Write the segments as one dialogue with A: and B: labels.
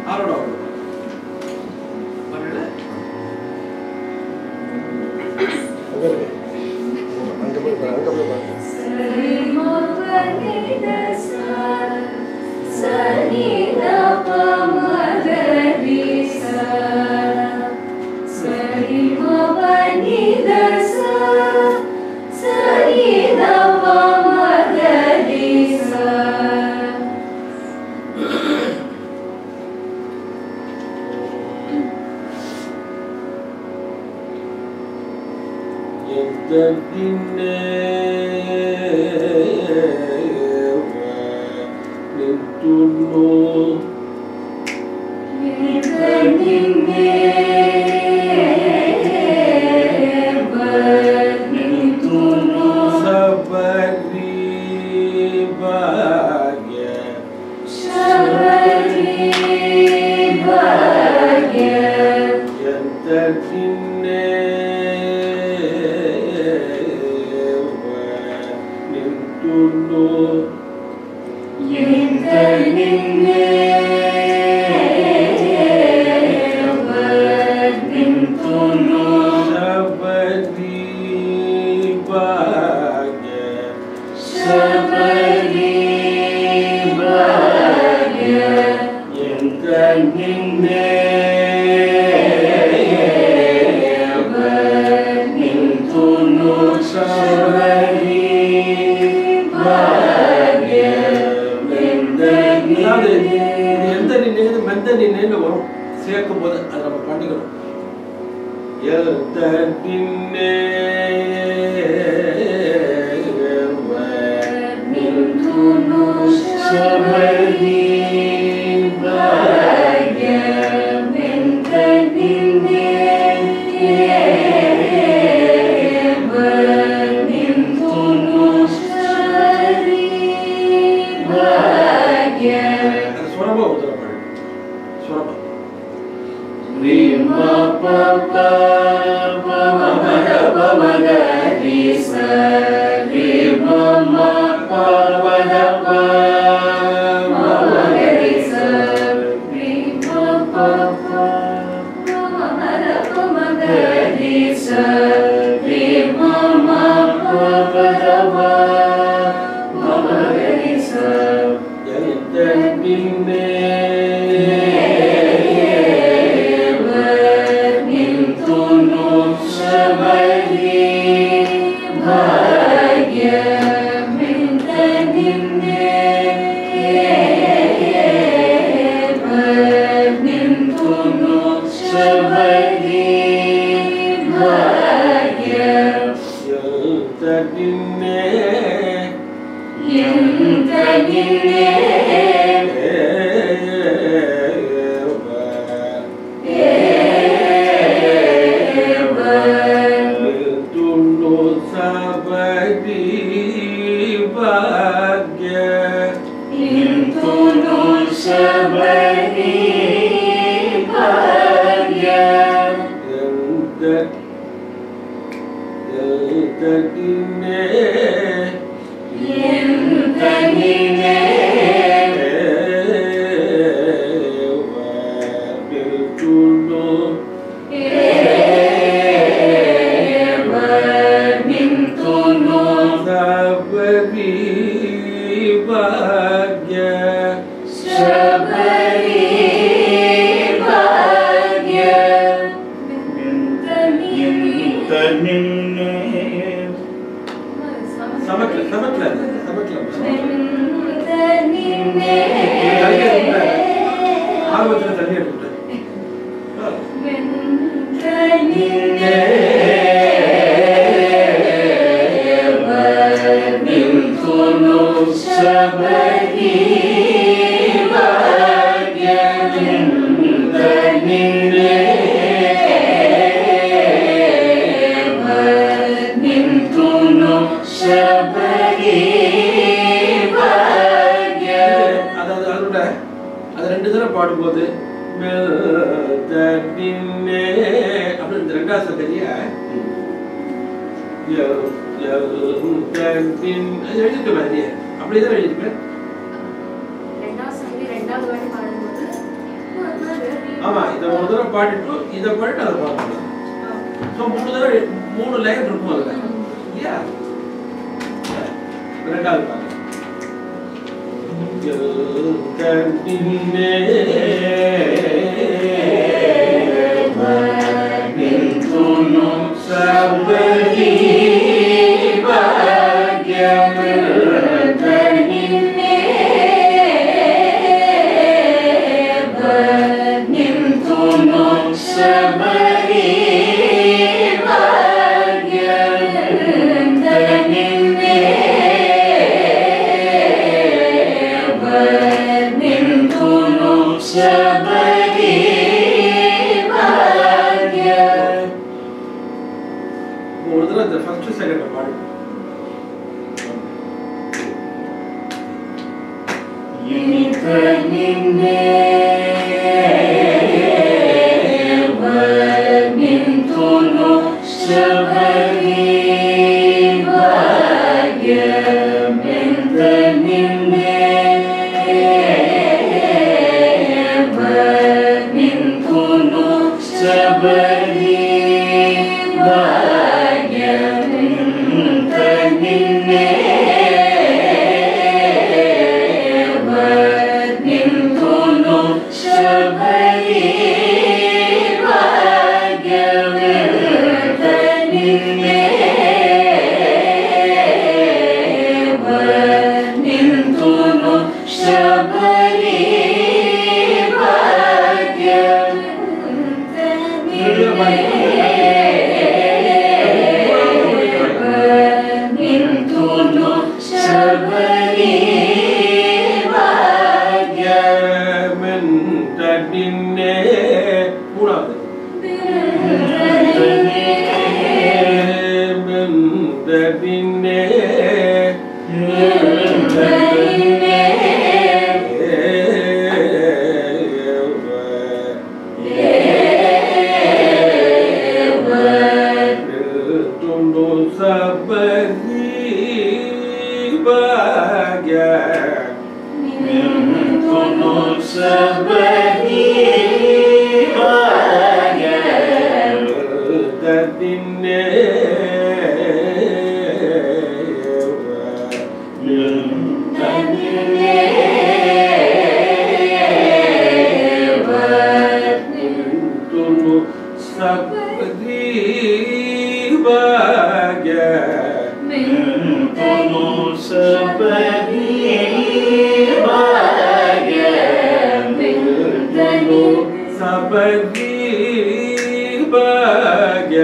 A: ஆரோட அவ்வளோ வரல
B: அங்க இருக்கு அங்க போய் பாரு, அங்க போய் பாரு.
A: அதாவது இது எந்த நின்று மெந்த நின்று வரும் சேர்க்கும் போது அதை நம்ம பண்ணிக்கணும் எந்த நின்னே அது சுரமா ஊத்துற பாரு சுரமா எந்த நின்னே எந்த நின்னே துண்ணு சபதி பாக்ய எந்த எந்த நின்னே துண்ணு சபதி பாக்ய சமக்கல சமக்கல சமக்கல ஆர்வத்தில் தண்ணி எடுத்துட்டேன் அதாவது அதோட அது ரெண்டு தடவை பாடும்போது மெல்தனின்னே அப்படின்னு இந்த ரெண்டாவது சங்கதிய எழுதிட்டு மாதிரி அப்படியே தான் எழுதிப்பேன்
C: ரெண்டாவது சங்கதி ரெண்டாவது வாட்டி பாடும்போது
A: ஆமா இதை ஒரு தடவை பாடிட்டு இதை பாடிட்டு அதை பாடணும் ஸோ மூணு தடவை மூணு லைன் இருக்கும் அதுல இல்லையா ரெண்டாவது பாருங்க கண்ணிலே சபரி ஒரு தடவை இந்த ஃபர்ஸ்ட் செகண்ட் பாடு மென்டனின்னே மூணாவது மென்டனின்னே சபதி பாக்ய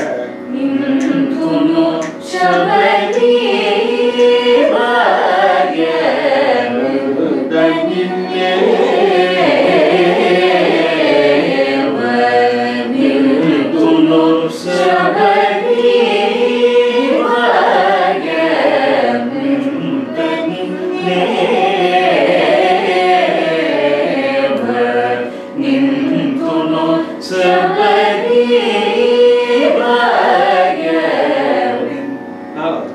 A: நாலாவது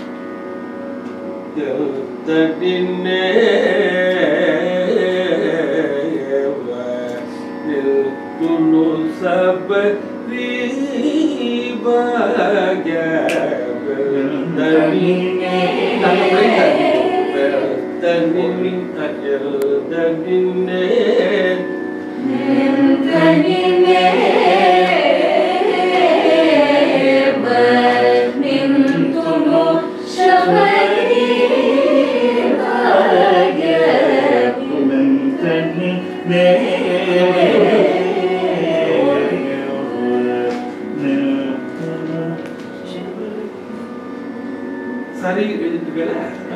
A: எழுத்தடின்னே நிற்குனு சபரி பாக்ய எழுத்தடின்னே எழுத்தடின்னே சரி எழுதிட்டு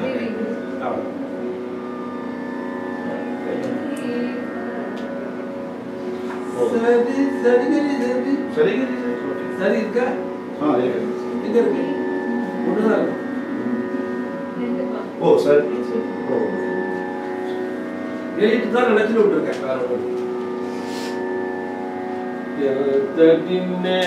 A: சரி சரி சரி
B: சரி
A: சரி இருக்கா
B: ஆ இருக்கு.
A: எங்க இருக்கு ஒண்ணுதான் இருக்கும்
B: ஓ சரி ஓ
A: எழுதிட்டு தான் நினைச்சிட்டு விட்டுருக்கேன் வேற ஒண்ணு எழுத்தடின்னே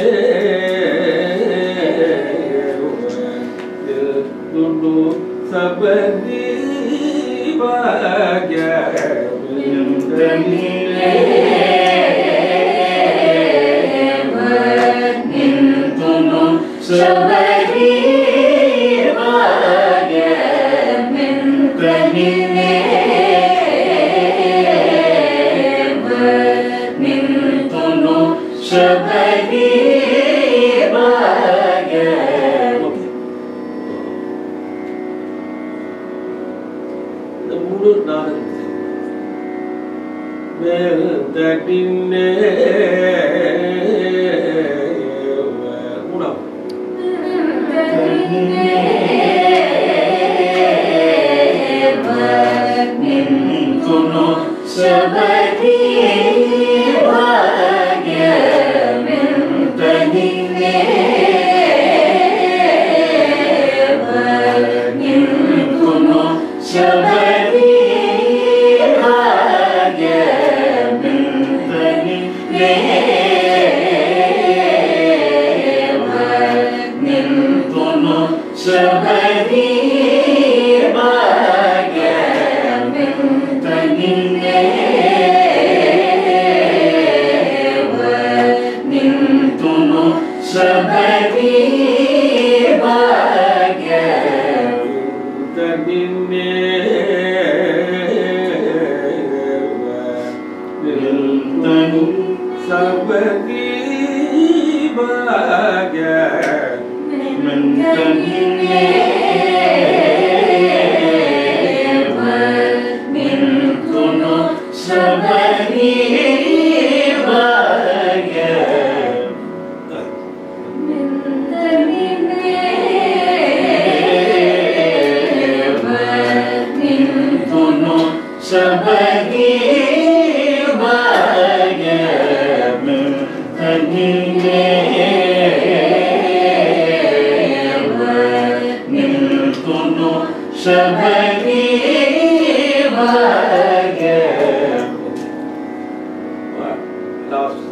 A: எழுத்துண்டு சபரி பாக்ய எழுத்தடின்னே மெல்தடின்னே மூணாவது மெல்தடின்னே சபதி பாக லாஸ்ட்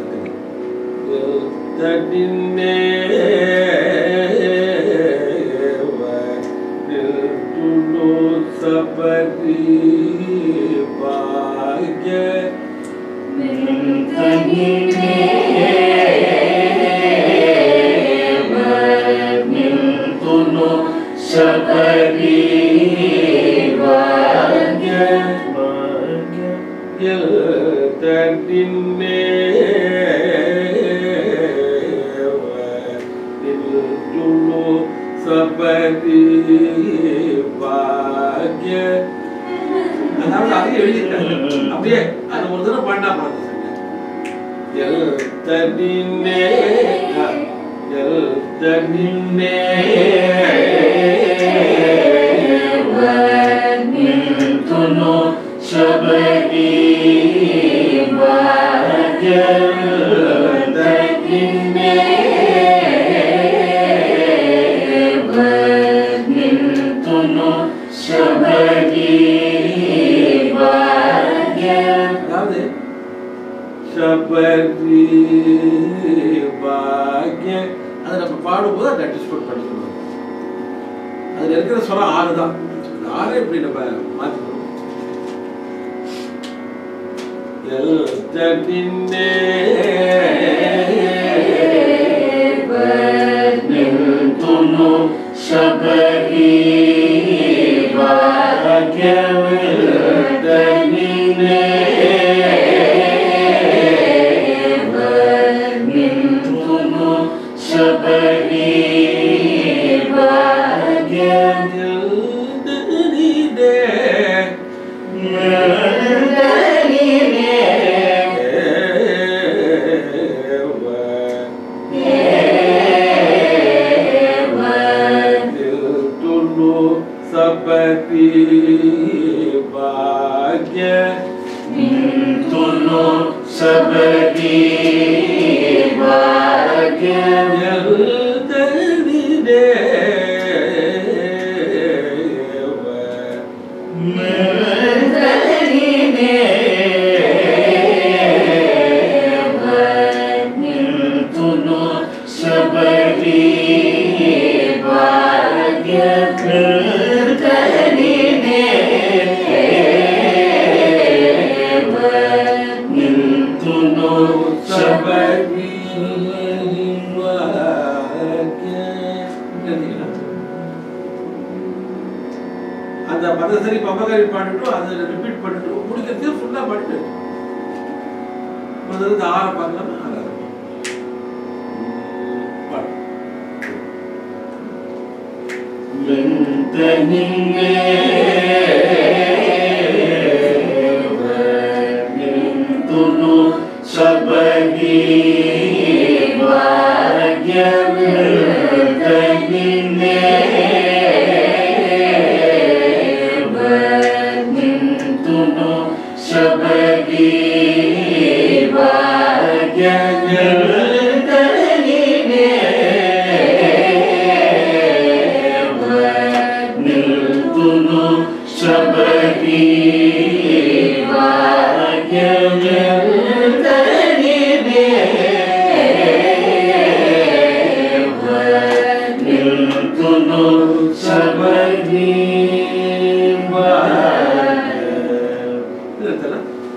A: தடின்னே துணு சபதி பாக தடின்னே துணு சபதி பாக அதாவது அதையும் எழுதியிருக்காங்க அப்படியே அது ஒரு தடவை பண்ணா பார்த்து எல் தனினே எல் தனினே அதாவது சபரி பாக்ய அதை நம்ம பாடும்போது அதை அட்ஜஸ்ட்மெண்ட் பண்ணிக்கணும் அதுல இருக்கிற ஸ்வரம் ஆறு தான் அந்த ஆறு எப்படி நம்ம மாத்திக்கணும் எல் தனின்னே சபதி பாக்ய சபதி அந்த பதசரி பம்பகாரி பாடிட்டு அதை ரிப்பீட் பண்ணிட்டு முடிக்கிறது ஃபுல்லா பாடிட்டு முதல்ல இந்த ஆற பார்க்கலாமா ஆற பாடு
C: மெந்தனிலே துணு சபரி பாக்யமிழ்தனினே துணு சபரி பாக்யமிழ்தனினே நில்துணு சபரி பாக்யமிழ்தனினே நில்துணு சபரி
A: நிறுத்தல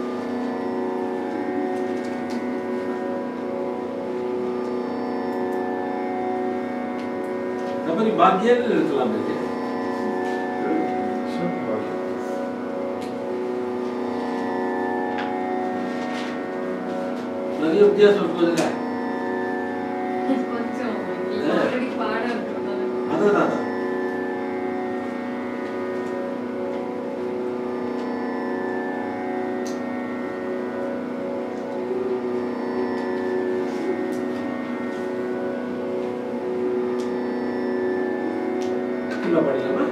A: சபரி பாக்கியம் நிறுத்தலாம் இருக்கு நிறைய வித்தியாசம் இருக்குதுல்ல
D: கொஞ்சம் நீங்க already பாடம் இருக்கிறதால
A: அதான் அதான் உள்ள படிக்கலாமா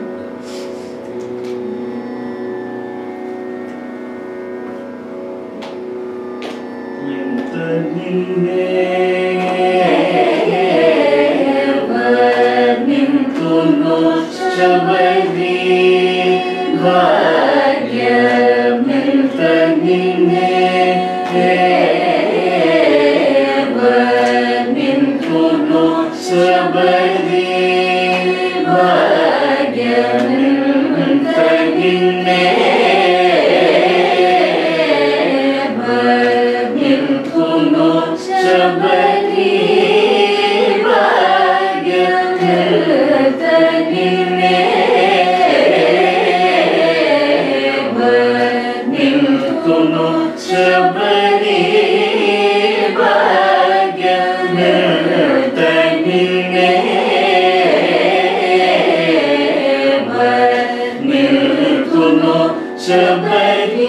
C: சபரி சபரி சபரி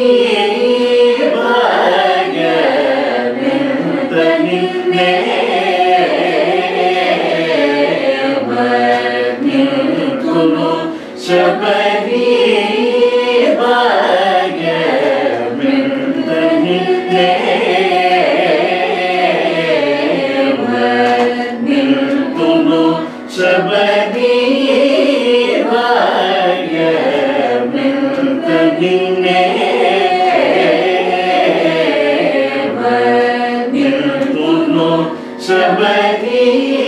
C: சபரி சபரி சபரி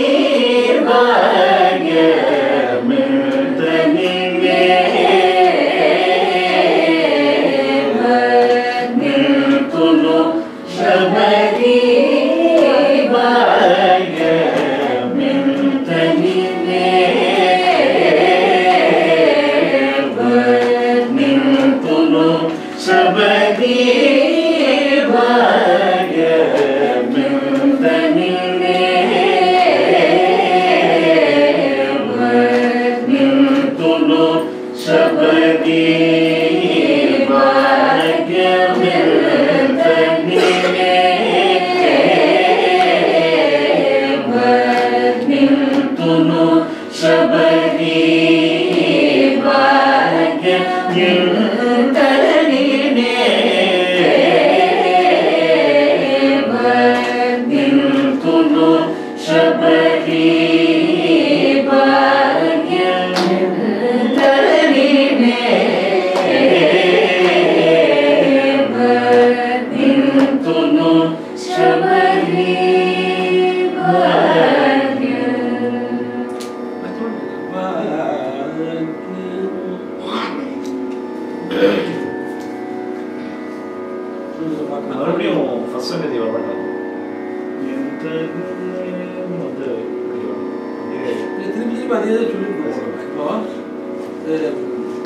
C: சபரி சபரி சபரி சபரி சபரி
B: மறுபடியும் ஃபர்ஸ்ட் சங்கதி வர மாட்டாங்க எந்த வந்து இப்படி வரும். அப்படியே
A: திருப்பி திருப்பி அதே தான் சொல்லி கொடுக்குறோம் இப்போ அஹ்,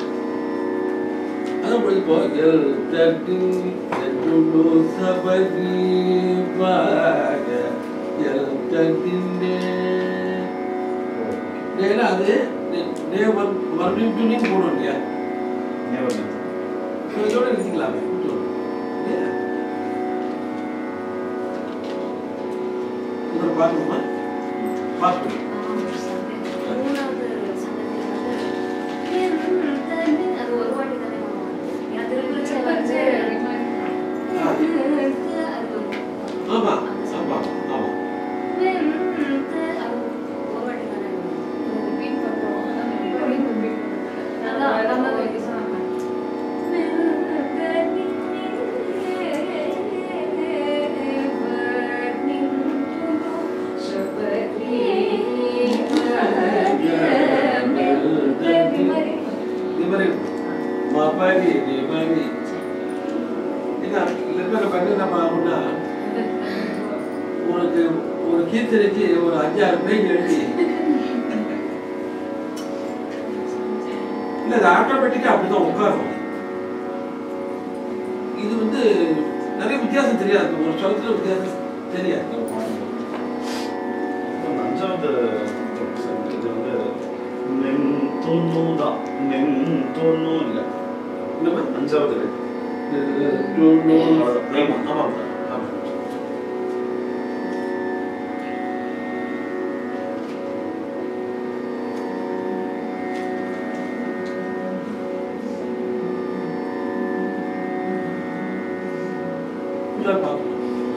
A: அதான் போய் இப்போ எல் தட்டின் எட்டுடு சபரி பாக எல் தட்டின் ஏன்னா அது நே- நே மறு- மறுபடியும் tuning போடணும் இல்லையா
B: never mind.
A: ஸோ இதோட நிறுத்திக்கலாமே விட்டுருவோம். இல்லையா? பார்க்கணுமா பார்க்கணும்
E: மூணாவது சங்கத்தில் வந்து அது ஒரு வாட்டி தானே மாமா ஏன்னா திருக்குறள் வந்து அது ஒரு
A: ஆமா ஆமா ஆமா
E: அது ஒரு வாட்டி தானே
D: ரிப்பீட் பண்றோம் அதான் recording repeat பண்றது.
E: அதான் அதான்
D: அதான்
E: வைக்க சொன்னாங்க
A: இது மாதிரி மாப்பாடி இது மாதிரி என்ன இல்லை பண்ணி நம்ம ஆகும்னா உனக்கு ஒரு கீர்த்தனைக்கு ஒரு அஞ்சாறு பேஜ் எழுதி இல்லை அது ஆட்டோமேட்டிக்காக அப்படிதான் உட்காரும் இது வந்து நிறைய வித்தியாசம் தெரியாது ஒரு சொல்லத்துல வித்தியாசம் தெரியாது நம்ம பாடும்போது.
B: இந்த அஞ்சாவது இது வந்து நென் தொண்ணூ தான் நென் தொண்ணூ இல்லை
A: என்னம்மா?
B: அஞ்சாவது rate.
A: ஆமா ஆமா ஆமா இல்லை பார்க்கலாம்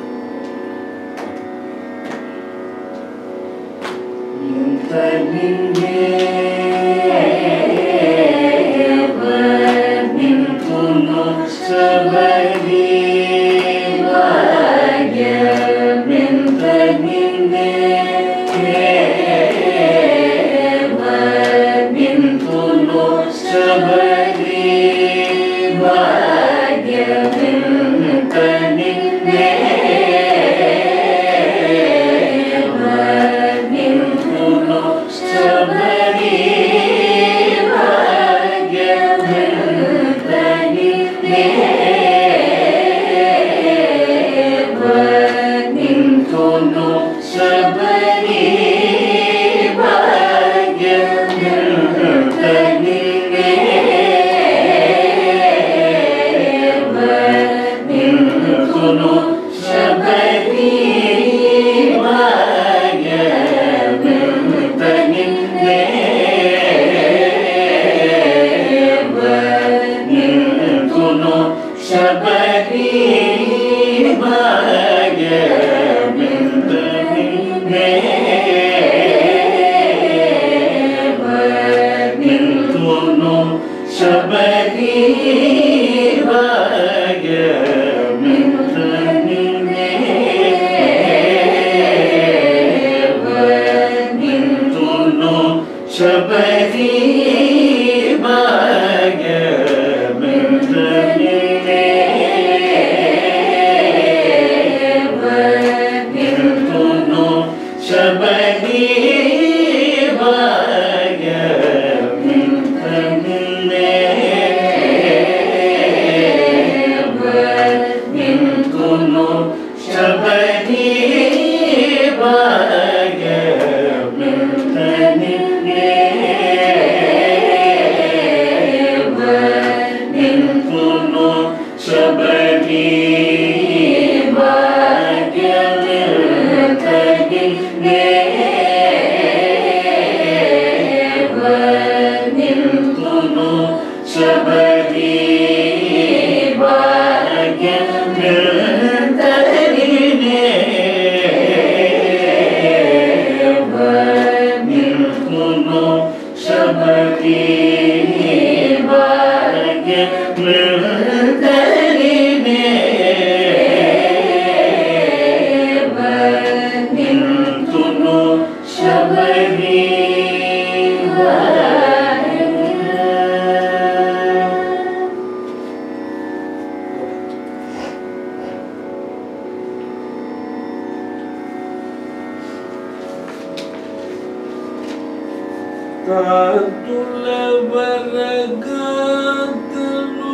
A: ಕಾತುಲವರಗಾತನು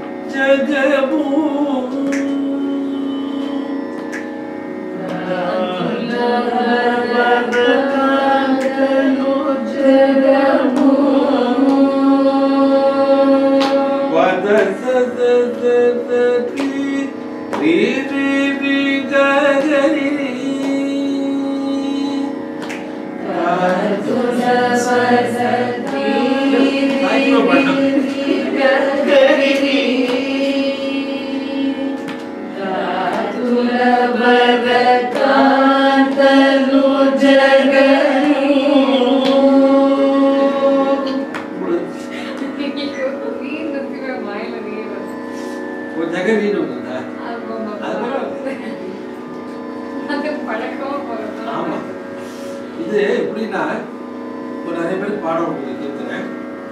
A: ಜಗಮೂ ಪದ ಸದ ಸದ ರೀ ರೀ ರೀ ರೀ ಗ ಗ ರಿ ರೀ.
D: நீர் நிறுத்திவே வாயில நீர் வருது.
A: ஒரு ஜெகவீடு வந்துட்டா
D: அது ரொம்ப
A: அது பரவாயில்ல.
D: அது பழக்கமா போறது
A: ஆமா இது எப்படின்னா இப்போ நிறைய பேருக்கு பாடம் உங்களுக்கு இருக்கிறேன்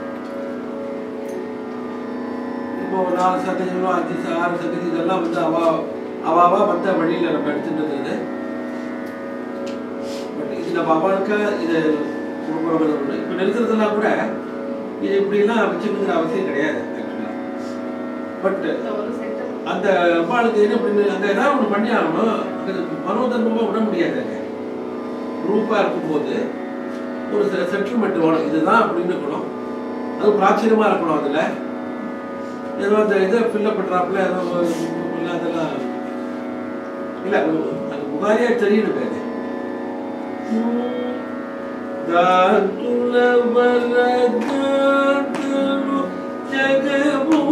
A: இப்போ ஒரு நாலு சதவீதம் அஞ்சு ச- ஆறு சதவீதம் இதெல்லாம் வந்து அவா அவாவா வந்த வழியில் நம்ம எடுத்துட்டு இருக்கிறது பட் இது நம்ம அவளுக்கு இது கொடுக்குறோங்கிறது ஒன்று இப்போ நிறுத்துறதெல்லாம் கூட இது இப்படிலாம் வச்சுக்கணுங்கிற அவசியம் கிடையாது ஆக்சுவலாக பட்
D: ஒரு செட்டப்
A: அந்த அம்பாளுக்கு என்ன பண்ணு அங்க ஏதாவது ஒண்ணு பண்ணி ஆகணும் அது மனோதர்மமா விட முடியாதுங்க குரூப்பா இருக்கும்போது ஒரு சில செட்டில்மெண்ட் வேணும் இதுதான் அப்படின்னு இருக்கணும் அது பிராச்சீனமா இருக்கணும் அதுல ஏதோ அந்த இதை ஃபில்லப் பண்றாப்புல ஏதோ ஒரு இல்ல அதெல்லாம் இல்ல அது புகாரியா தெரியணும் அது தாத்துல வரதாத்தலு ஜகமூ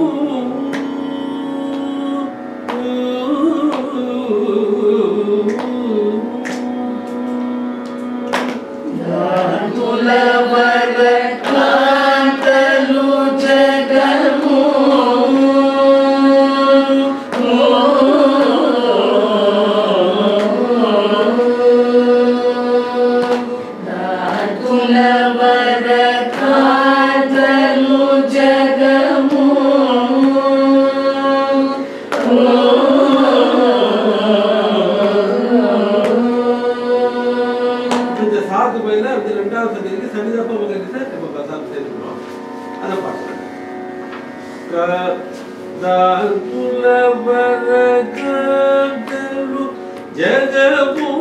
A: இந்த சாத்து பயில இது ரெண்டாவது சங்கதிக்கு சனிதப்ப மகரிட்டு நம்ம பசாம் சேர்த்துக்கிறோம் அதை பார்க்கலாம் தாத்துல வரகாந்தலு ஜகமூ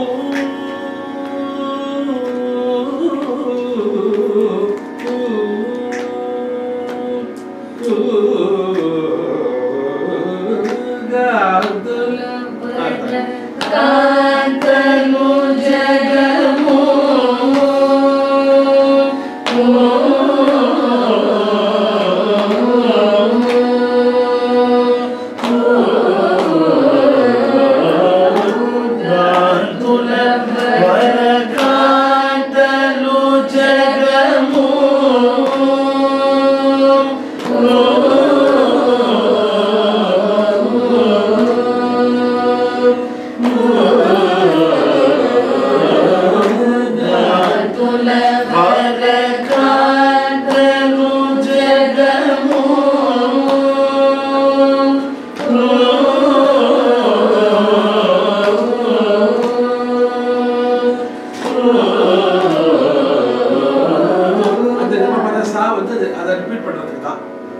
A: அந்த நம்ம பண்ண சா வந்து அது- அதை ரிப்பீட் பண்றதுக்கு தான்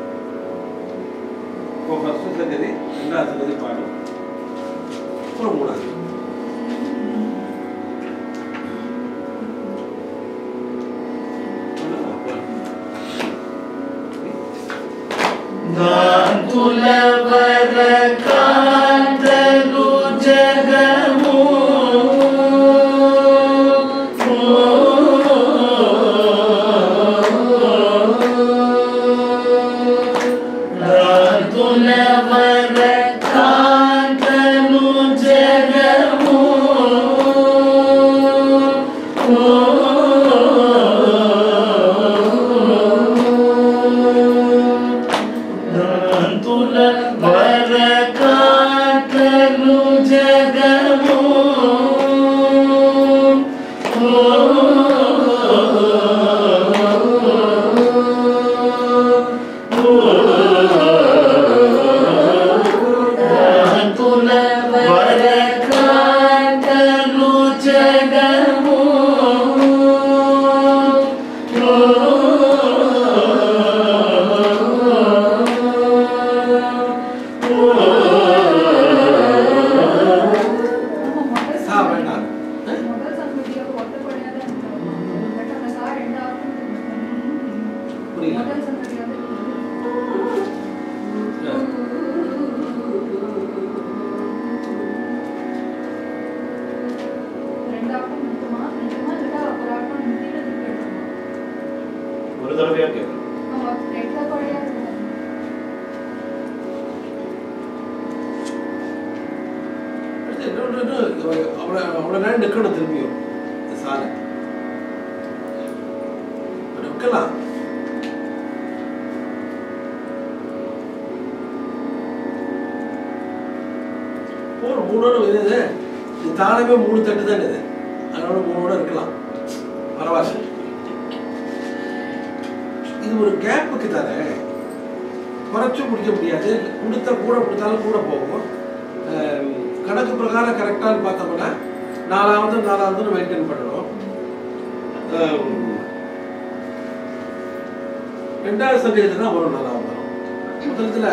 A: இப்போ ஃபர்ஸ்ட் சங்கதி ரெண்டாவது சங்கதி பாடும் அப்புறம் மூணாவது சா வேண்டாம்
D: முதல் சங்கதியோட ஒத்தப்படையா தான் இருக்கும். பட் அந்த சா ரெண்டாவது
A: புரியல
D: முதல் சங்கதியோட ரெண்டாவது மட்டுமா ரெண்டுமா இல்ல ஒரு ஆட்டம்
F: தடவையா கேட்கணும்
D: ஆமா ரெட்ட கொடையா இருக்கு
A: அடுத்து இன்னொன்று இன்னும் அவ்வளோ அவ்வளோ நேரம் நிற்கணும் திரும்பியும் இந்த சாலை நிற்கலாம் ஒரு மூணோட இது இது இது தாளமே மூணு தட்டு தான் இது அதனால மூணோட இருக்கலாம் பரவாயில்ல இது ஒரு கேப்புக்கு தானே குறைச்சும் முடிக்க முடியாது கொடுத்தா கூட கொடுத்தாலும் கூட போகும் அஹ் கணக்கு பிரகாரம் கரெக்டானு பார்த்தோம்னா நாலாவது நாலாவது மெயின்டைன் பண்ணணும் அஹ் ரெண்டாவது சந்தேகத்தில் தான் வரும் நாலாவது வரும் முதலத்துல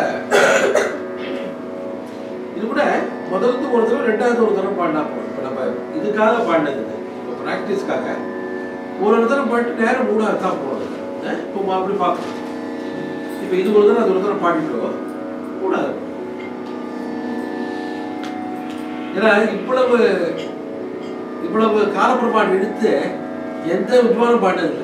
A: இது கூட முதலுக்கு ஒரு தடவை ரெண்டாவது ஒரு தடவை பாடினா போதும் இப்போ நம்ம இதுக்காக பாடினது இது. இப்போ ப்ராக்டிஸ்க்காக ஒரு ஒரு தடவை பாடிட்டு நேரம் மூணாவது தான் போகிறது இப்போ அப்படி பார்க்கணும் இப்போ இது ஒரு தடவை அது ஒரு தடவை பாடிட்டோம் மூணாவது ஏன்னா இவ்வளவு இவ்வளவு காலப்புறப்பாடு எடுத்து எந்த வித்வானும் பாடினதில்லை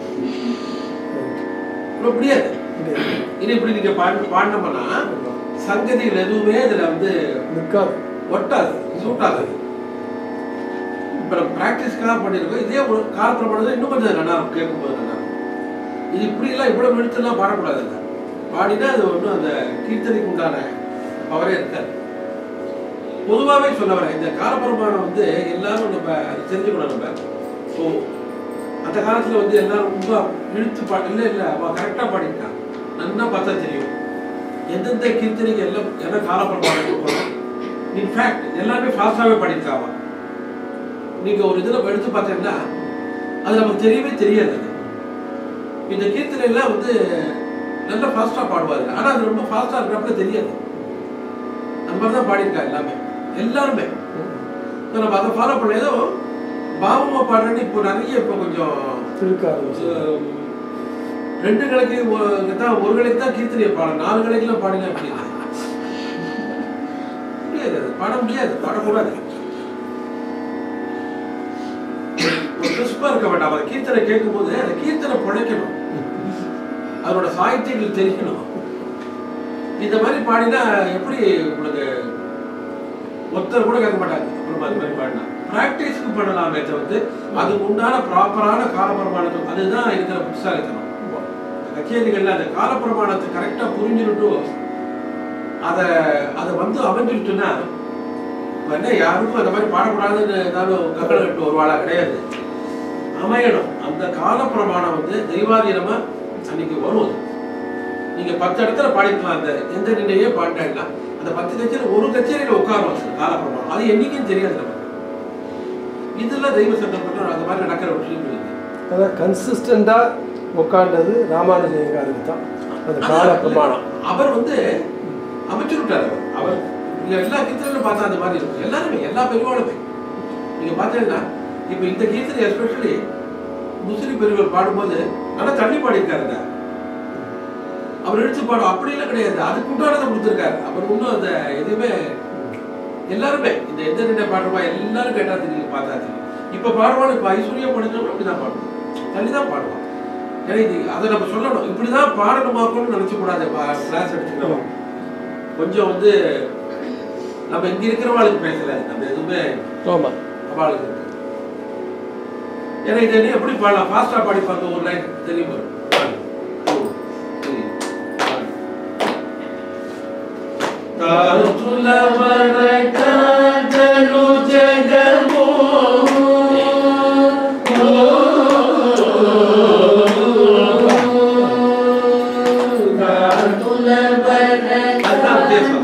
A: இவ்வளவு முடியாது இனி இப்படி நீங்க பாடி பாடினோம்னா சங்கதிகள் எதுவுமே இதுல வந்து
B: நிற்காது
A: ஒட்டாது சூட் ஆகாது இப்ப நம்ம ப்ராக்டிஸ்க்காக பண்ணியிருக்கோம் இதே ஒரு காலப்புறப்பாடு இன்னும் கொஞ்சம் நல்லா இருக்கும் கேட்கும்போது நல்லா இருக்கும் இது இப்படி எல்லாம் இவ்வளவு எழுத்துலாம் பாடக்கூடாது இல்லை பாடினா அது ஒன்றும் அந்த கீர்த்தனைக்கு உண்டான பவரே இருக்காது பொதுவாகவே சொல்ல வரேன் இந்த காலப்பரமானம் வந்து எல்லாரும் நம்ம அதை தெரிஞ்சுக்கணும் நம்ம ஸோ அந்த காலத்துல வந்து எல்லாரும் ரொம்ப இழுத்து பா இல்லை இல்லை அவன் கரெக்டாக பாடிட்டான் நல்லா பார்த்தா தெரியும் எந்தெந்த கீர்த்தனைக்கு எல்லாம் என்ன காலப்பரமானம் கொடுக்கணும் இன்ஃபேக்ட் எல்லாமே ஃபாஸ்டாகவே பாடியிருக்காவா நீங்க ஒரு இதில் எடுத்து பார்த்தீங்கன்னா அது நமக்கு தெரியவே தெரியாது அது. இந்த கீர்த்தனை எல்லாம் வந்து நல்லா ஃபாஸ்ட்டாக பாடுவாரு ஆனால் அது ரொம்ப ஃபாஸ்ட்டாக இருக்கிறப்ப தெரியாது நம்ம தான் பாடியிருக்கா எல்லாமே எல்லாருமே So நம்ம அதை ஃபாலோ பண்ண ஏதோ பாவமா பாடுறேன்னு இப்போ நிறைய இப்போ கொஞ்சம்
B: திருக்க ஆரம்பிச்சு
A: அஹ், ரெண்டு கலைக்கு ஒ- தான் ஒரு கலைக்கு தான் கீர்த்தனையை பாட நாலு கலைக்குலாம் பாடினா எப்படி முடியாது அது பாட முடியாது பாடக்கூடாது ஒரு கிறிஸ்பா இருக்க வேண்டாம் அந்த கீர்த்தனை கேட்கும்போது அந்த கீர்த்தனை பிழைக்கணும் அதோட சாகித்யங்கள் தெரியணும் இந்த மாதிரி பாடினா எப்படி உங்களுக்கு ஒருத்தர் கூட கேட்க மாட்டாங்க அப்புறம் அது மாதிரி பாடினா ப்ராக்டிஸ்க்கு பண்ணலாமே தவிர்த்து அதுக்கு உண்டான ப்ராப்பரான காலப்பிரமாணம் அதுதான் இருக்கிற புத்திசாலித்தனம் கச்சேரிகள்ல அந்த காலப்பிரமாணத்தை கரெக்டாக புரிஞ்சுட்டு அதை அதை வந்து அமைஞ்சிருச்சுன்னா இப்ப என்ன யாருக்கும் அந்த மாதிரி பாடக்கூடாதுன்னு ஏதாவது கக்கட கட்டு ஒரு வாழா கிடையாது அமையணும் அந்த காலப்பிரமாணம் வந்து தெய்வாதீனமா அன்னைக்கு வரும் அது. நீங்க பத்து இடத்துல பாடிக்கலாம் அந்த எந்த நிலையே பாடினா அந்த பத்து கச்சேரி ஒரு கச்சேரியில உட்காரும் அது காலப்பிரமாணம் அது என்னைக்கும் தெரியாது நமக்கு இதுல தெய்வ சங்கல்பம் அந்த மாதிரி நடக்கிற விஷயம் இருக்கு
B: அதான் கன்சிஸ்டண்டாக உட்காண்டது ராமானுஜயங்காருக்கு தான் அந்த கால பிரமாணம்
A: அவர் வந்து அமைச்சுட்டார் அவர் அவர் நீங்க எல்லா கீர்த்தனையும் பார்த்தா அந்த மாதிரி இருக்கும் எல்லாருமே எல்லா பெரியவாளுமே நீங்க பார்த்தீங்கன்னா இப்ப இந்த கீர்த்தனை எஸ்பெஷலி முஸ்லிம் பெரியவர் பாடும்போது நல்லா தள்ளி பாடியிருக்காருங்க அவர் எடுத்து பாடும் அப்படியெல்லாம் கிடையாது அதுக்கு உண்டானதை கொடுத்துருக்காரு அவர் இன்னும் அந்த எதுவுமே எல்லாருமே இந்த எந்த நிலை பாடுறவா எல்லாரும் கேட்டா தெரியும் பார்த்தா தெரியும் இப்ப பாடுவாள் இப்ப ஐஸ்வர்யா படிச்சவங்க அப்படிதான் பாடுவோம் தள்ளி தான் பாடுவான் ஏன்னா இது அதை நம்ம சொல்லணும் இப்படிதான் பாடணுமாக்கணும்னு நினைச்ச கூடாது கிளாஸ் எடுத்துக்கிறோம் கொஞ்சம் வந்து நம்ம இங்க இருக்கிறவாளுக்கு பேசல நம்ம எதுவுமே
B: ஆமாம்
A: அவளுக்கு இருக்கு. ஏன்னா இதை நீ எப்படி பாடலாம் ஃபாஸ்டா பாடி பார்த்த ஒரு லைன் தெரியும் பாரு. One, two, three, one.
C: తులవర కాజలు జగమో
A: அதுதான் வித்தியாசம்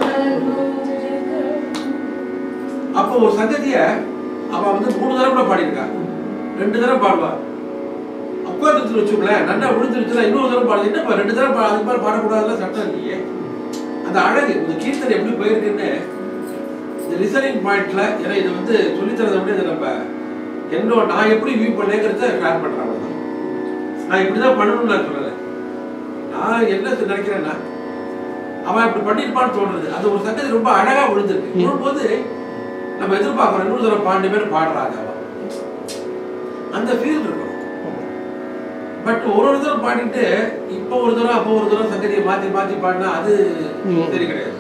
A: அப்போ ஒரு சங்கதிய அவ வந்து மூணு தடவை கூட பாடியிருக்கா ரெண்டு தடவை பாடுவா உட்கார்ந்து வச்சுக்கல நல்லா விழுந்துருச்சுன்னா இன்னொரு தடவை பாடு என்னப்பா ரெண்டு தடவை பா- அது மாதிரி பாடக்கூடாதுல சட்டம் இல்லையே அந்த அழகு இந்த கீர்த்தனை எப்படி போயிருக்குன்னு இந்த லிசனிங் பாயிண்ட்ல ஏன்னா இது வந்து சொல்லித்தரதை விட இதை நம்ம என்னோட நான் எப்படி வியூ பண்ணேங்கிறத ஷேர் பண்றேன் அவ்வளவுதான். நான் இப்படிதான் பண்ணணும்னு நான் சொல்லலை நான் என்ன நினைக்கிறேன்னா அவன் இப்படி பண்ணிருப்பான்னு தோணுது அது ஒரு சங்கதி ரொம்ப அழகா விழுந்திருக்கு விழும்போது நம்ம எதிர்பார்க்கிறோம் இன்னொரு தடவை பாண்டு பேர் பாடுறாங்க அவன் அந்த ஃபீல் இருக்கும் பட் ஒரு ஒரு தடவை பாடிட்டு இப்போ ஒரு தடவை அப்போ ஒரு தடவை சங்கதியை மாத்தி மாத்தி பாடினா அது
B: ம்.
A: சரி கிடையாது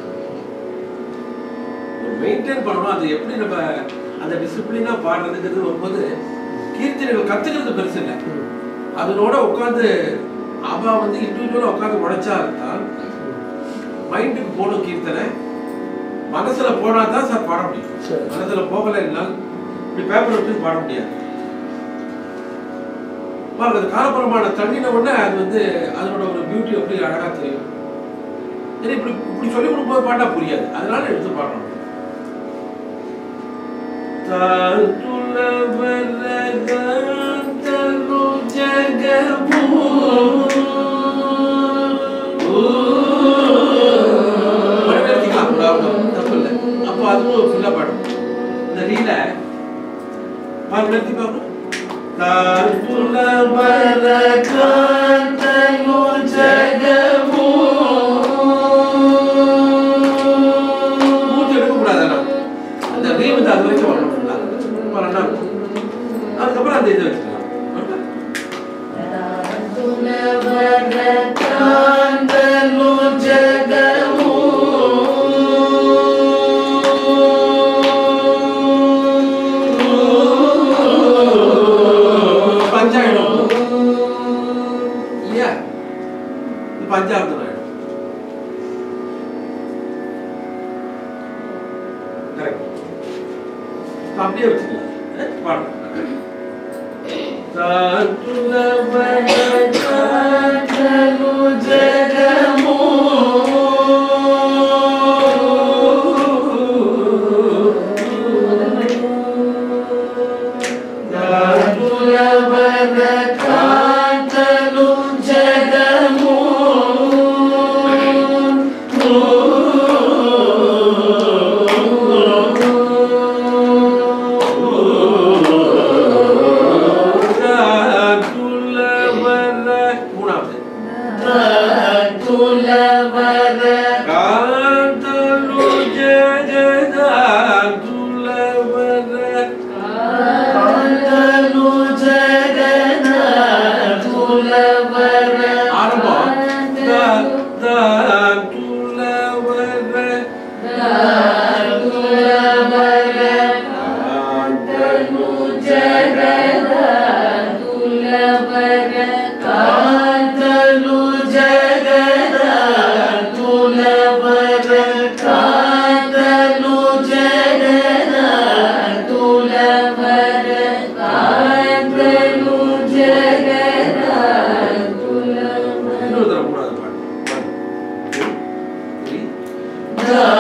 A: மெயின்டைன் பண்ணணும் அது எப்படி நம்ம அந்த டிசிப்ளினா பாடுறதுங்கிறது வரும்போது கீர்த்தனைகள் கத்துக்கிறது பெருசு இல்லை அதனோட உட்காந்து அவ வந்து இண்டிவிஜுவலா உட்காந்து உழைச்சா இருந்தால் மைண்டுக்கு போகணும் கீர்த்தனை மனசுல போனா தான் சார் பாட முடியும்
B: சரி.
A: மனசுல போகலைன்னா இப்படி பேப்பர் வச்சு பாட முடியாது பாருங்க அது காலப்புறமான தண்ணின உடனே அது வந்து அதனோட ஒரு பியூட்டி எப்படி அழகா தெரியும் ஏன்னா இப்படி இப்படி சொல்லி கொடுக்கும்போது பாட்டா புரியாது அதனால எடுத்து பாடணும் மறுபடியும் தப்பு இல்லை அப்போ அதுவும் ஃபுல்லா பாடும் இந்த ரீல பாருங்க நிறுத்தி பாருங்க மூச்சு எடுக்கக்கூடாது ஆனா. அந்த ரீ வந்து அது வரைக்கும் வரணும் ஃபுல்லா அப்ப நல்லா இருக்கும் அதுக்கப்புறம் அந்த இதை வச்சுக்கலாம் பஞ்சாயிடும் இல்லையா இது பஞ்சாயத்து ஆயிடும் கரெக்ட் அப்படியே வச்சுக்கலாம் ஏ, பாடுங்க மூணாவது காந்தலு ஜெகதாதுலவர ஆரம்பம் தாதுலவர காந்தலு இன்னொரு தடவை மூணாவது பாட்டு One, two, three.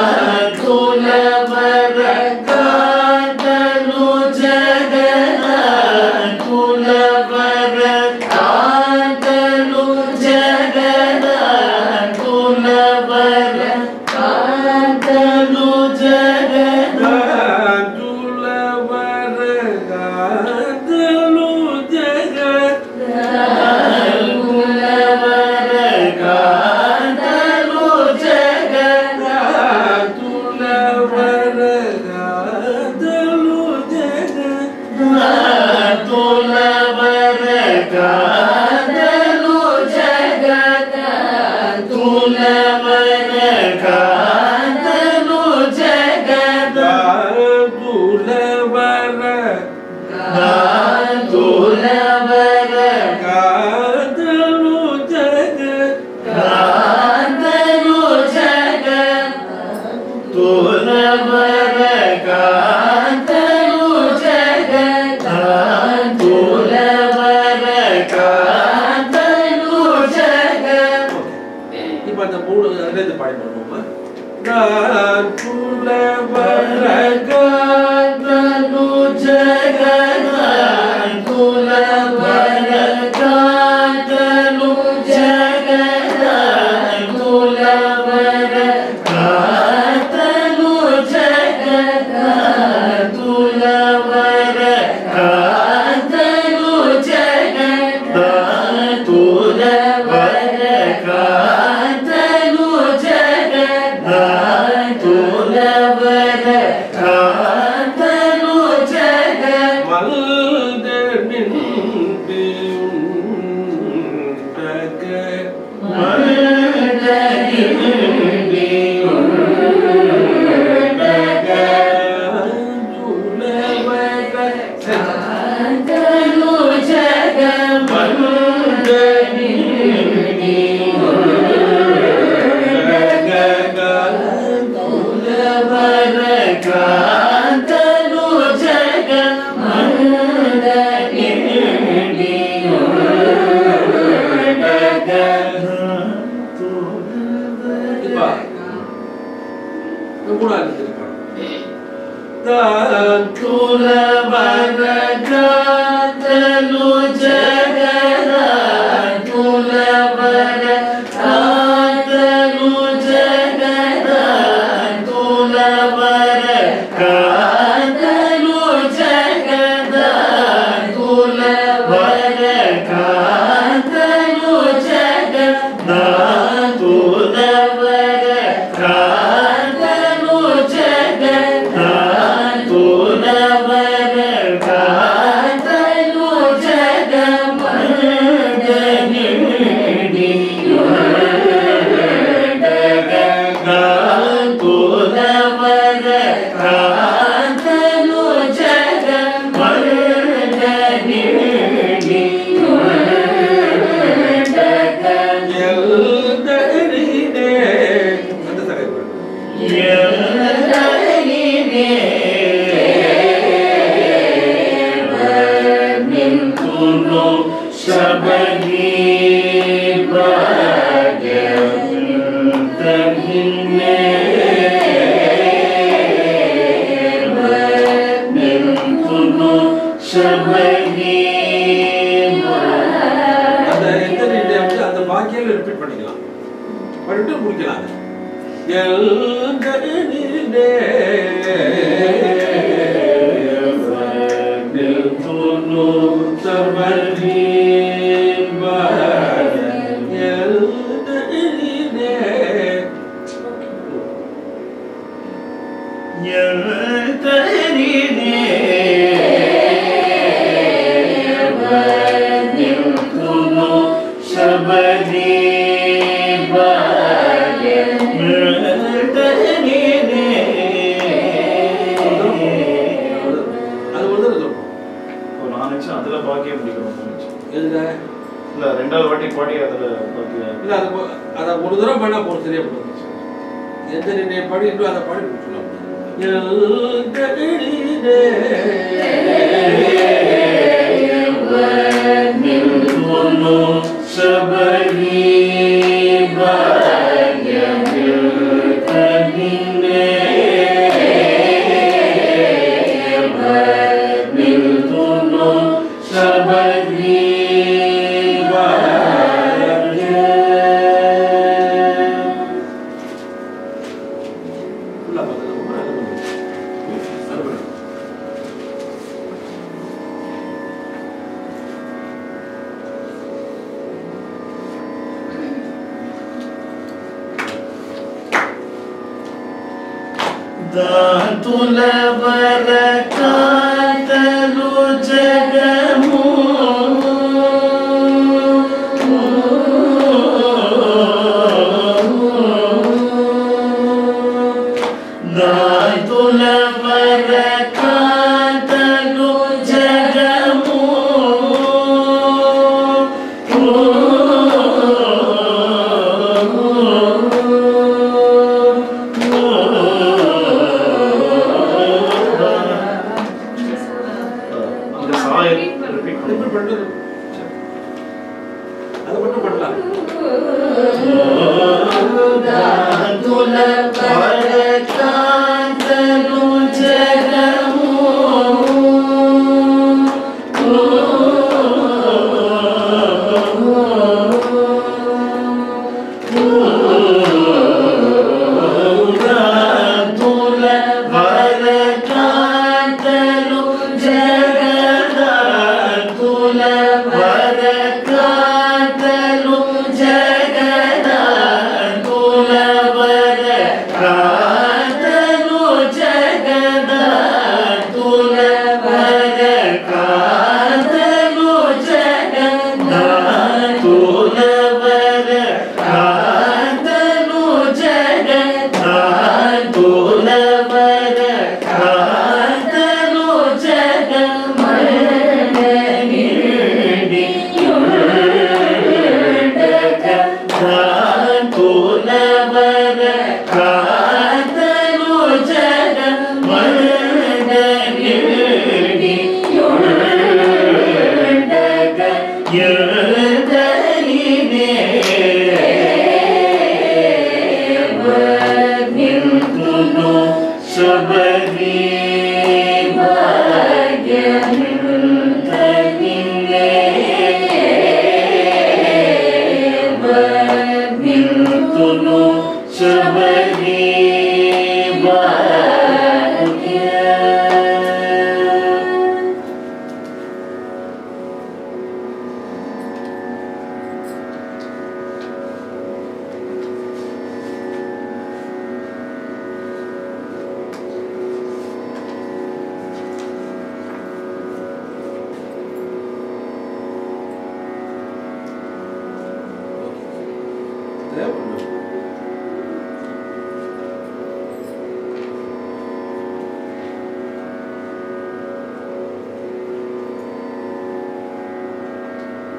A: காந்துலவர காந்தலு ஜெகத் காந்துலவர காந்தலு ஜெகத் காந்துலவர காந்தலு ஜெகத் இப்ப அந்த மூணு அதுலேருந்து பாடி பண்ணுவோமா நான் குலவர காந்தலு ஜெகத் தான்
C: ಕುಲವರಗಾತಲು ಜಗದ ಕುಲವರಗಾತಲು ಜಗದ ಕುಲವರಗಾತಲು ಜಗದ ಕುಲವರಗಾತಲು ಜಗದ ಕುಲವರಗಾತಲು ಜಗದ ಕುಲವರಗಾತಲು
A: எல்தரினே அந்த சரி அந்த எல்தரினே வந்து அந்த வாக்கியம் ரிப்பீட் பண்ணிக்கலாம் பண்ணிட்டு முடிக்கலாம் அதை. எல்தரினே எல்தரினே அது ஒரு தடவை சொல்லணும்
F: நான் நினைச்சேன் அதுல பாக்கியம் பிடிக்கணும் நினைச்சேன்
A: எதுல
F: இல்ல ரெண்டாவது வாட்டி பாடி அதுல பாக்கியம்
A: இல்ல அது போ- அதை ஒரு தடவை பண்ணா போதும் சரியா போதும் எந்த நினைவு பாடி இன்னும் அதை பாடி முடிச்சுக்கலாம் ஃபுல்லா பார்த்துக்கலாமா அது பண்ணுங்க. அது பண்ணுங்க.
C: దాతులవరకాతలు జగము దాతులవరకాతలు జగము
F: அந்த சாய ரிப்பீட்
A: அது எப்படி பண்றது? சரி. அது மட்டும் பண்ணலாம்
C: దాతుల పరకాంతలు జగము దాతుల పరకాంతలు జగదాతుల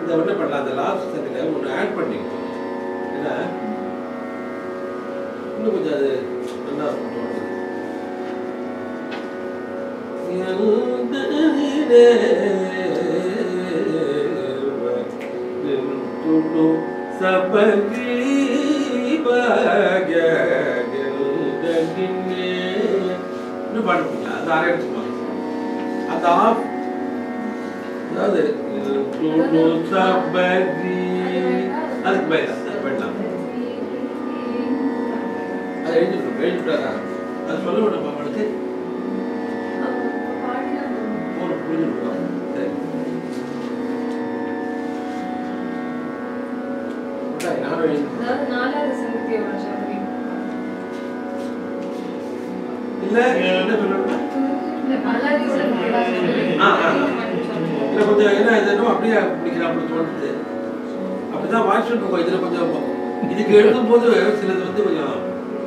A: இந்த என்ன பண்ணலாம் அந்த லாஸ்ட் செகண்ட்ல ஒன்று ஆட் பண்ணிக்கணும் ஏன்னா இன்னும் கொஞ்சம் அது நல்லா இருக்கும் தோணுது. இன்னும் பாட முடியல அது அரை எடுத்துக்கலாம் அந்த ஆஃப் அதாவது சபரி அதுக்கு மேல அது பண்ணலாம் அதை எழுதிட்டு எழுதிட்டாரா அது சொல்ல விட பாப்பாளுக்கு ஒரு புரிஞ்சுருக்கோம் சரி சரி, நானும் எழுதிட்டேன்
E: அதாவது நாலாவது சங்கத்தியோட சபரி
A: இல்ல என்ன சொல்லணும்
E: நாலாவது சங்கத்தியோட சபரி
A: ஆ, ஆ, ஆ. இல்ல கொஞ்சம் என்ன இது என்னமோ அப்படியே பிடிக்கிற அப்படி தோணுது அப்படிதான் வாட்ஸ்அப் இருக்கும் இதுல கொஞ்சம் இதுக்கு எழுதும் போது சிலது வந்து கொஞ்சம்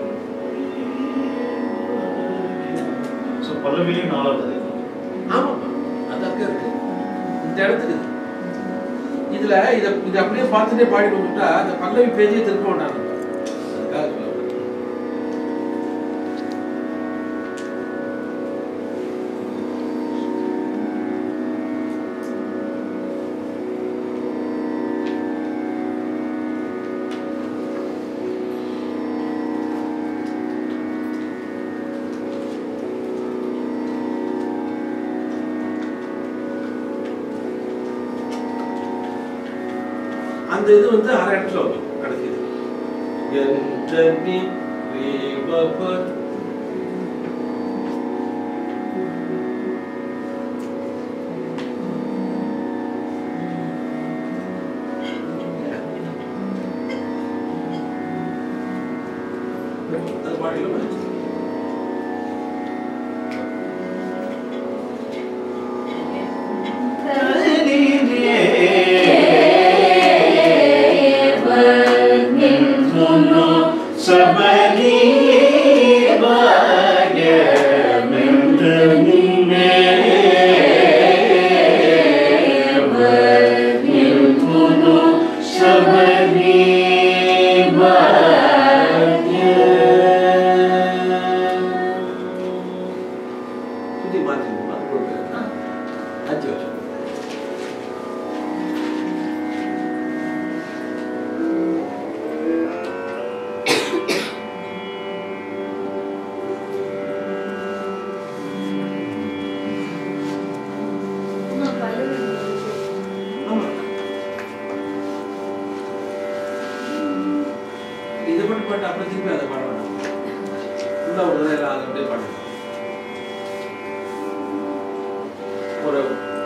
F: ஸோ பல்லவிலையும் நாலாவது
A: ஆமா அதாக்க இருக்கு இந்த இடத்துக்கு இது. இதுல இத இது அப்படியே பார்த்துட்டே பாடி வந்துட்டா அந்த பல்லவி பேஜே திருப்ப வேண்டாம் நம்ம. அதுக்காக சொல்ல வரேன். அந்த இது வந்து அரை இடத்துல வரும் கடைசி இது. எந்தனி ரீவபர் அது பாடிக்கலாமா? சுத்தி மாத்திக்கணுமா? கொடுங்க. அஞ்சு வருஷம்
E: இன்னும் பல்லவி
A: ஆமா. இது மட்டும் பாட்டு அப்புறம் திருப்பி அதை பாட வேண்டாம் உள்ள ஒரு தடவை எல்லாம் அதை அப்படியே பாடணும் ஒரு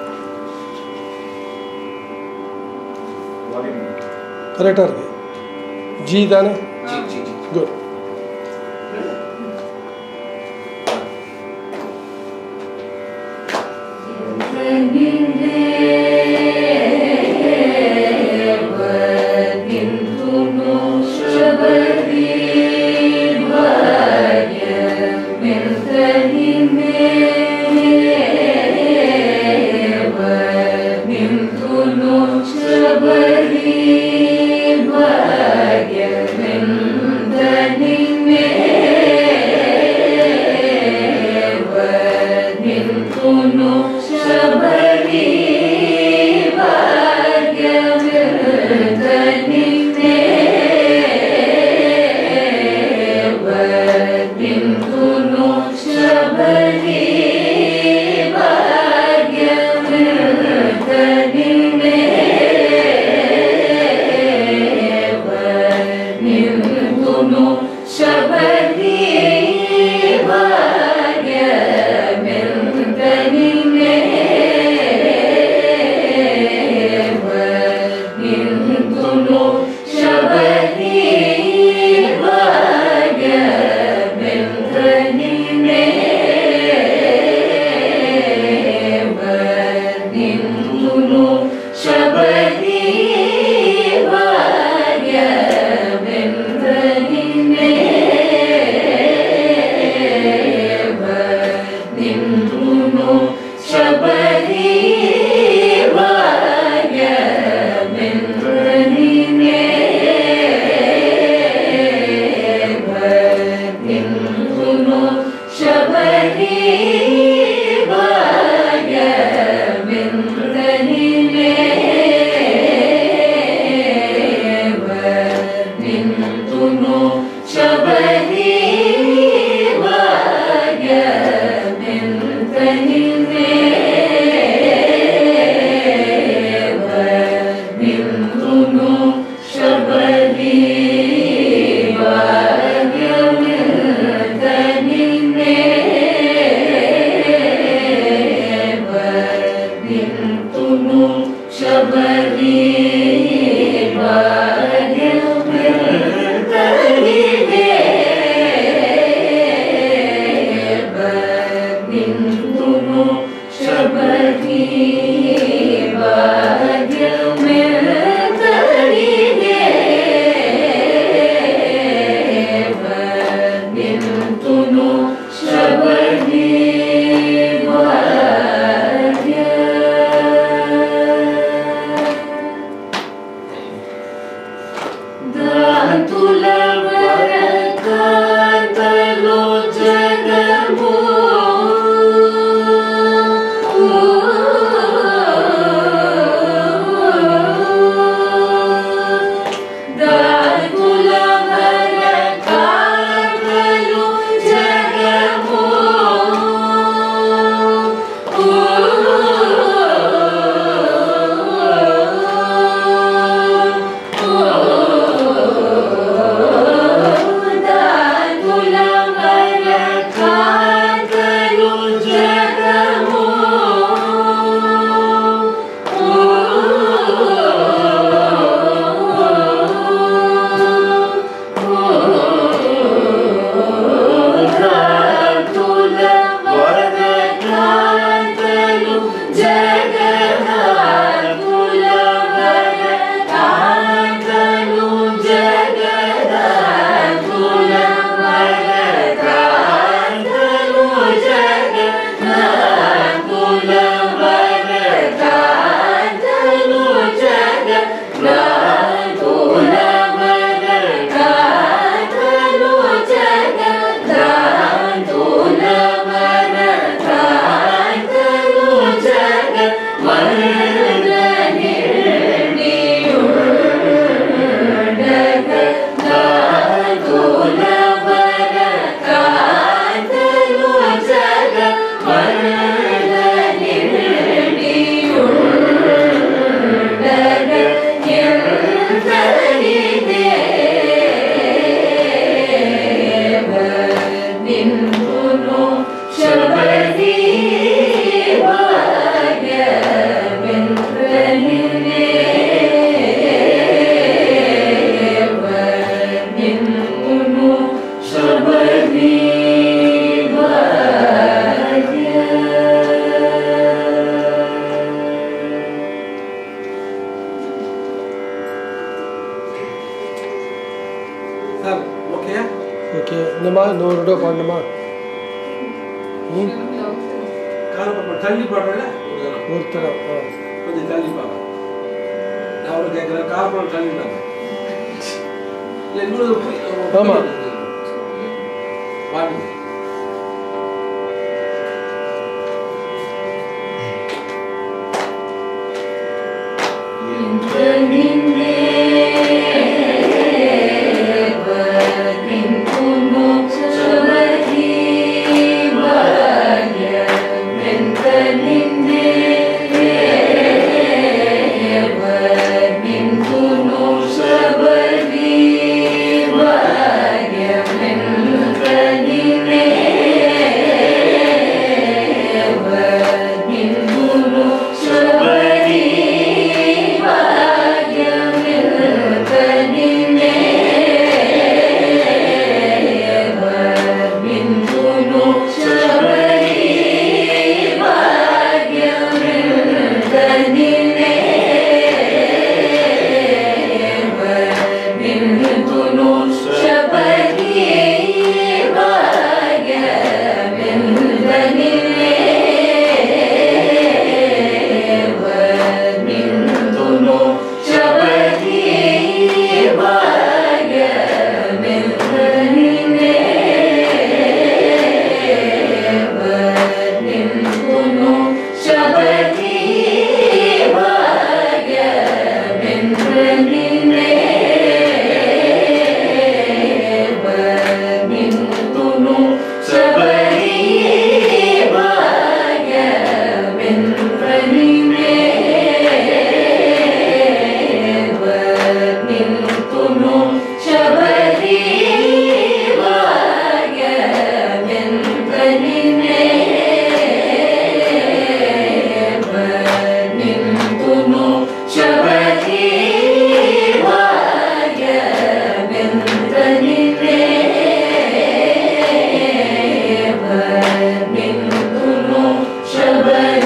F: வால்யூம்
B: கரெக்டாக இருக்கு ஜி தானே
A: ji ji ji
B: good
C: Shabari, Varya, Mendani,
A: sir ஓகேயா
B: ஓகே இந்தமா இன்னொரு தடவை பாடணுமா ம்
A: காலப்படம் தள்ளி பாடுறேன் ஒரு தடவை.
B: ஒரு தடவை ஆ
A: கொஞ்சம் தள்ளி பாருங்க நான் அவரை கேட்குறேன் காலப்படம் தள்ளிட்டாங்க இல்லை இன்னொரு புரி- ஒரு
B: ஆமா.
A: பாடுங்க
C: Sabari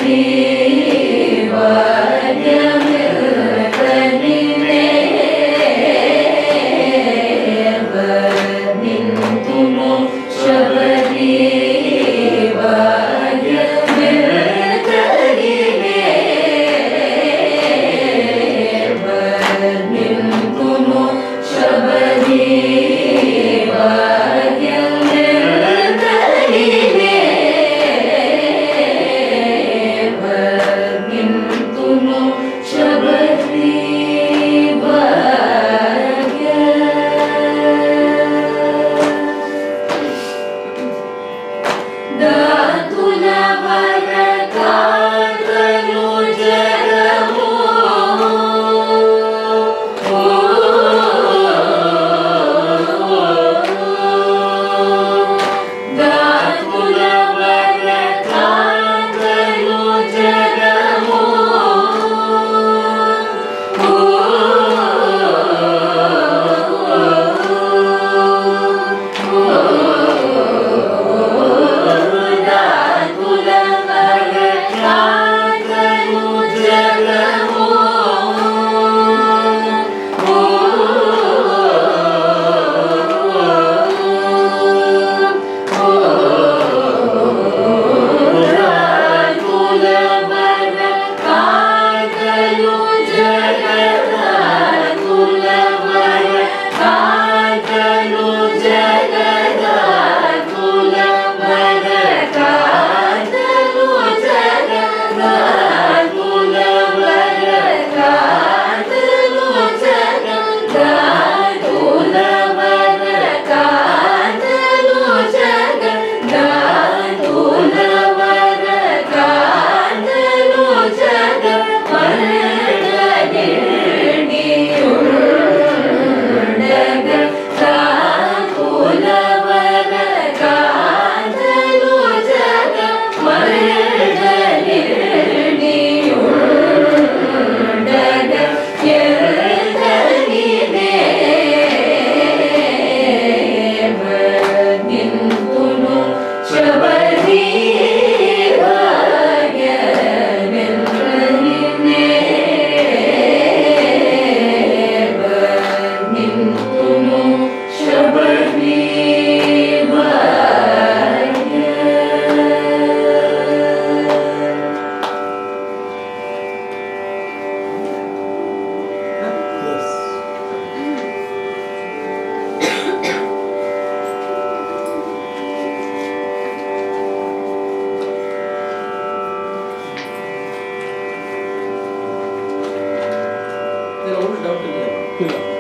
A: இதுல ஒன்றும் டவுட் இல்லையா
B: இல்லை